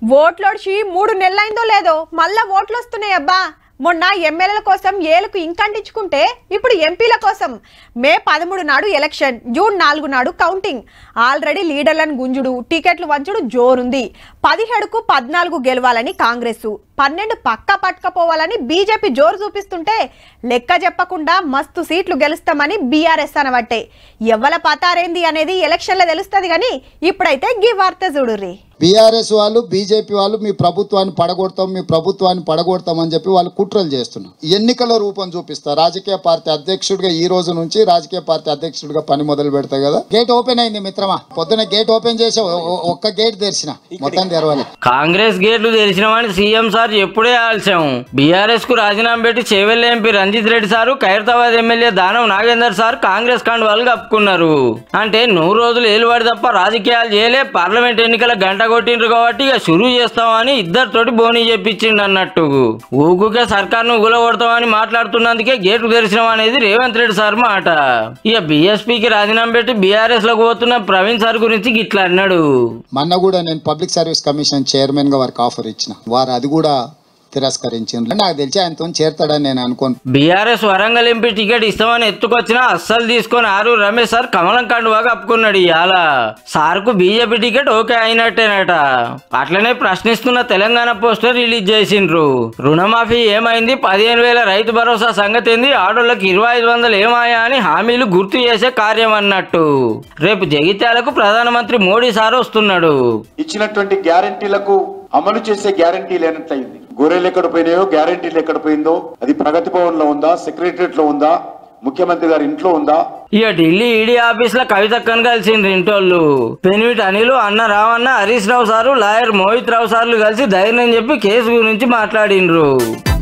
ఓట్లొడిచి మూడు నెలలైందో లేదో మళ్ళా ఓట్లు వస్తున్నాయి అబ్బా మొన్న ఎమ్మెల్యేల కోసం ఏలకు ఇంకంటించుకుంటే ఇప్పుడు ఎంపీల కోసం మే పదమూడు నాడు ఎలక్షన్ జూన్ నాలుగు నాడు కౌంటింగ్ ఆల్రెడీ లీడర్లను గుంజుడు టికెట్లు వంచుడు జోరుంది పదిహేడుకు పద్నాలుగు గెలవాలని కాంగ్రెస్ పన్నెండు పక్క పట్టుకపోవాలని బీజేపీ జోరు చూపిస్తుంటే లెక్క చెప్పకుండా మస్తు సీట్లు గెలుస్తామని బీఆర్ఎస్ అనబట్టే ఎవ్వల పతారేంది అనేది ఎలక్షన్లో తెలుస్తుంది కానీ ఇప్పుడైతే గీ వార్త చూడుర్రి బీఆర్ఎస్ వాళ్ళు బీజేపీ వాళ్ళు మీ ప్రభుత్వాన్ని పడగొడతాం మీ ప్రభుత్వాన్ని పడగొడతాం అని చెప్పి వాళ్ళు కుట్రలు చేస్తున్నారు ఎన్నికల రూపం చూపిస్తారు రాజకీయ పార్టీ అధ్యక్షుడిగా ఈ రోజు నుంచి రాజకీయ పార్టీ అధ్యక్షుడిగా పని మొదలు పెడతా కదా గేట్ ఓపెన్ అయింది మిత్రమా పొద్దున గేట్ ఓపెన్ చేసి ఒ- ఒ- ఒక్క గేట్ తెరిచిన మొత్తం తెరవాలి కాంగ్రెస్ గేట్లు తెరిచినవని సీఎం సార్ ఎప్పుడే ఆల్చాం బీఆర్ఎస్ కు రాజీనామా పెట్టి Chevella MP Ranjith Reddy sir Khairatabad MLA Danam Nagender sir Congress కండువాలు కప్పుకున్నారు అంటే నూరు రోజులు ఏలువాడి తప్ప రాజకీయాలు చేయలే పార్లమెంట్ ఎన్నికల గంట కొట్టిండ్రు కాబట్టి ఇక షురూ చేస్తామని ఇద్దరితోటి బోనీ చెప్పించిండు అన్నట్టు ఊకుకే సర్కార్ను గులగొడతామని మాట్లాడుతున్నందుకే గేట్లు తెరిచినాం అనేది రేవంత్ రెడ్డి సార్ మాట ఇక బీఎస్పీకి రాజీనామా పెట్టి బీఆర్ఎస్ లోకి పోతున్న ప్రవీణ్ సార్ గురించి గిట్లా అన్నాడు మొన్న కూడా నేను పబ్లిక్ సర్వీస్ కమిషన్ చైర్మన్ గా వారికి ఆఫర్ ఇచ్చిన వారు అది కూడా తిరస్కరించిండ్రు నాకు తెలిసి ఆయనతో చేరతాడని నేను అనుకోను బీఆర్ఎస్ వరంగల్ ఎంపీ టికెట్ ఇస్తామని ఎత్తుకొచ్చినా అస్సలు తీసుకొని ఆరు రమేష్ సార్ కమలం కండువా కప్పుకున్నాడు ఇవాళ సార్కు బీజేపీ టికెట్ ఓకే అయినట్టేనట అట్లనే ప్రశ్నిస్తున్న తెలంగాణ పోస్టర్ రిలీజ్ చేసిండ్రు రుణమాఫీ ఏమైంది పదిహేను వేల రైతు భరోసా సంగతి ఏంది ఆడోళ్ళకి ఇరవై ఐదు వందలు ఏమాయా అని హామీలు గుర్తు చేసే కార్యం అన్నట్టు రేపు జగిత్యాలకు ప్రధానమంత్రి మోడీ సార్ వస్తున్నాడు ఇచ్చినటువంటి గ్యారంటీలకు అమలు చేసే గ్యారంటీ లేనట్లయింది గొర్రెలు ఎక్కడ పోయినాయో గ్యారంటీలు ఎక్కడ పోయిందో అది ప్రగతి భవన్ లో ఉందా సెక్రటరియట్ లో ఉందా ముఖ్యమంత్రి గారి ఇంట్లో ఉందా ఇక ఢిల్లీ ఈడీ ఆఫీస్ లో కవితక్కను కలిసిండ్రు ఇంటోళ్ళు పెనిమిటి అనిలు అన్న రావన్న హరీష్ రావు సారు లాయర్ మోహిత్ రావు సార్లు కలిసి ధైర్యం చెప్పి కేసు గురించి మాట్లాడిండ్రు